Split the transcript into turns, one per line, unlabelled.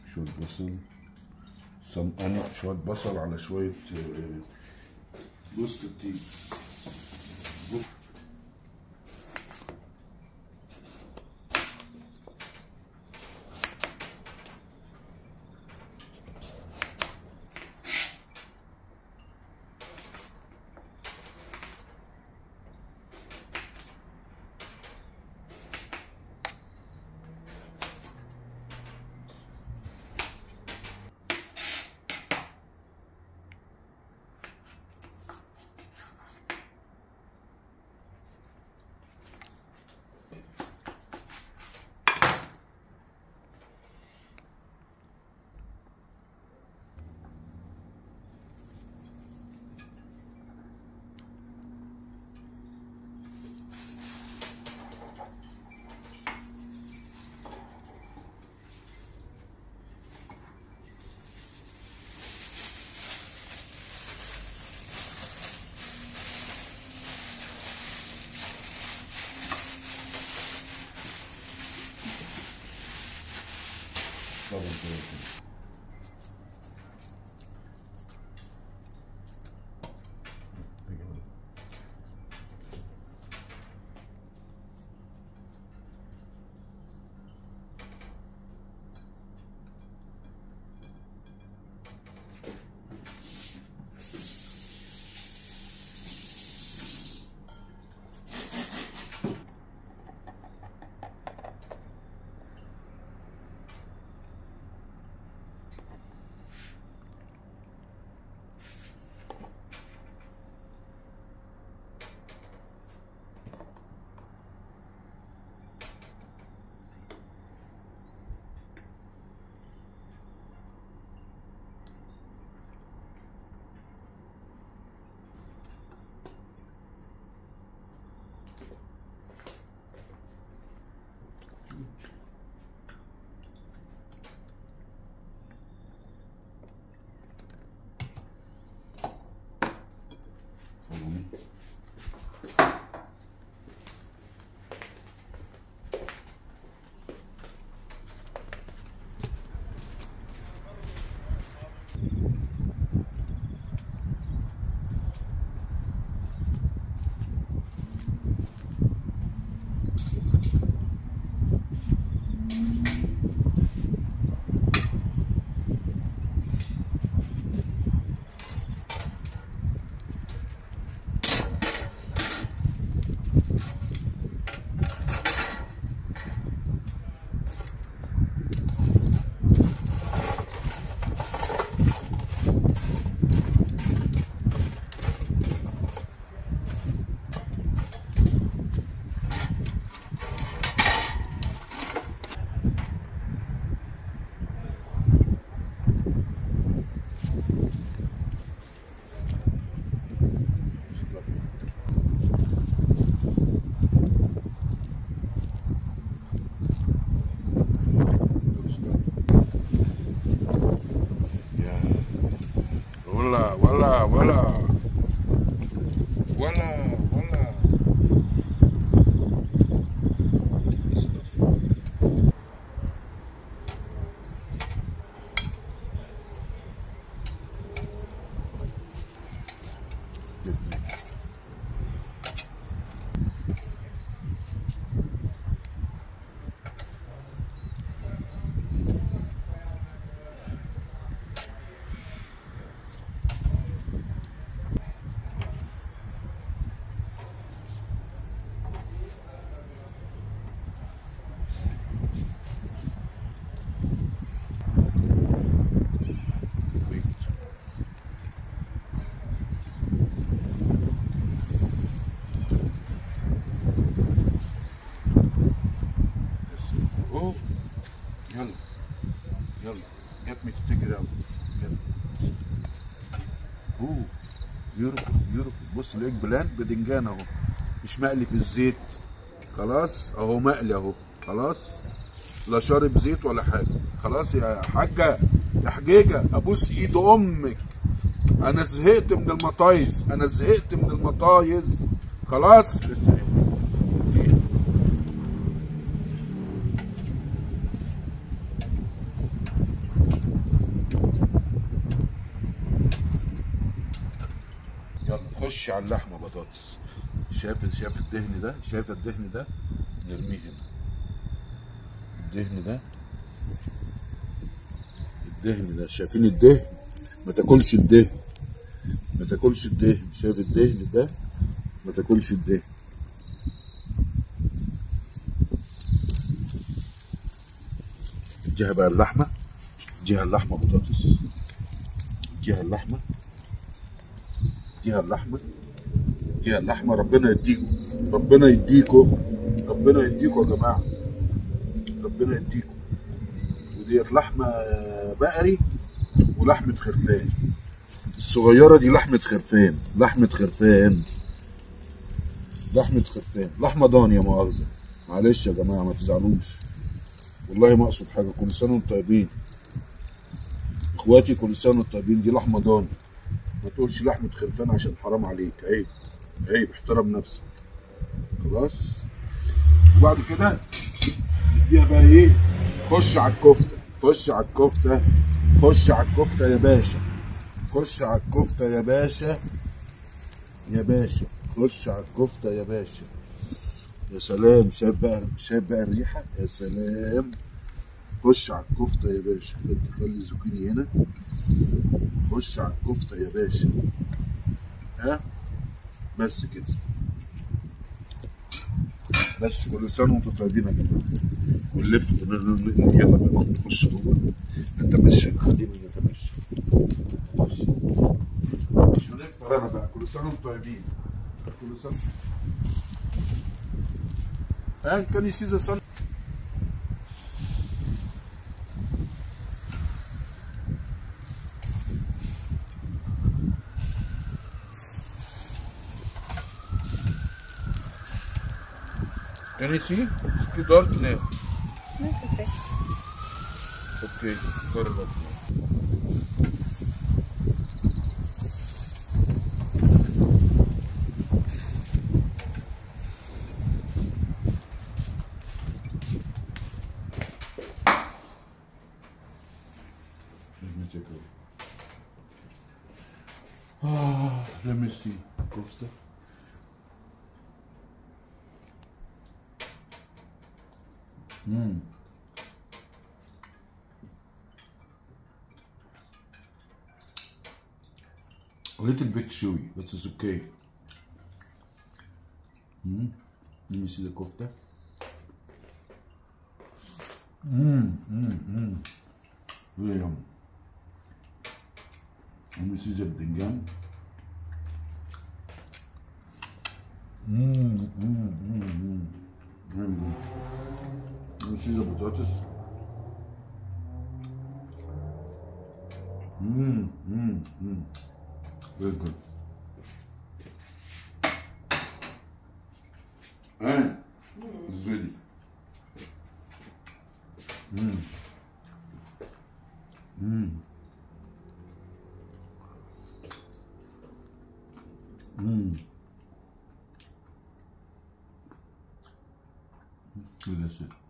شويه بصل صم انا شويه بصل على شويه آه، جوز الطيب طبعا كده. فاهمني؟ يا ولا ولا ولا ولا ولا Wait. Oh, يلا يلا get me to take it out يلا اوه بيوتيفول بيوتيفول بص الايج بلان بدنجان اهو مش مقلي في الزيت خلاص اهو مقلي اهو خلاص لا شارب زيت ولا حاجه خلاص يا حاجه يا حجيجه ابوس ايد امك انا زهقت من المطايز انا زهقت من المطايز خلاص نخش على اللحمه بطاطس شايف شايف الدهن ده شايف الدهن ده نرميه هنا الدهن ده الدهن ده شايفين الدهن ما تاكلش الدهن ما تاكلش الدهن شايف الدهن ده ما تاكلش الدهن اديها بقى اللحمه اديها اللحمه بطاطس اديها اللحمه اديها اللحمه اديها اللحمه ربنا يديكم ربنا يديكم ربنا يديكم يا جماعه ربنا يديكم وديت لحمه بقري ولحمه خرفان الصغيره دي لحمه خرفان لحمه خرفان لحمه خرفان لحمه ضانيه مؤاخذه معلش يا جماعه ما تزعلوش والله ما اقصد حاجه كل سنه وانتم طيبين اخواتي كل سنه وانتم طيبين دي لحمه ضاني ما تقولش لحمه خرفان عشان حرام عليك عيب عيب احترم نفسك خلاص وبعد كده نديها بقى ايه خش على الكفته خش على الكفته خش على الكفته يا باشا خش على الكفته يا باشا يا باشا خش على الكفته يا باشا يا سلام شايف بقى شايف بقى الريحه يا سلام خش على الكفته يا باشا خلي زوكيني هنا خش على الكفته يا باشا ها بس كده بس كل سنه وانتم طيبين يا جماعه ونلف ون- يلا بقى نخش جوه نتمشى خلينا نتمشى ماشي. مش هنفطر انا بقى كل سنه وانتم طيبين كل سنه And can you see the sun? Can you see? It's too dark now.
No, that's right.
Okay, sorry about that. Let me take a. Ah, let me see. Costa. Mm. A little bit chewy, but it's okay. Mm. Let me see the kofta. Mmm, mmm, mmm. Very yum. Let me see the bdingan. Mmm, mmm, mmm, mmm. Very good. Let me see the potatoes. Mmm, mmm, mmm. Very good. And it's ready. Mmm. Mmm. Mmm. Look at this shit.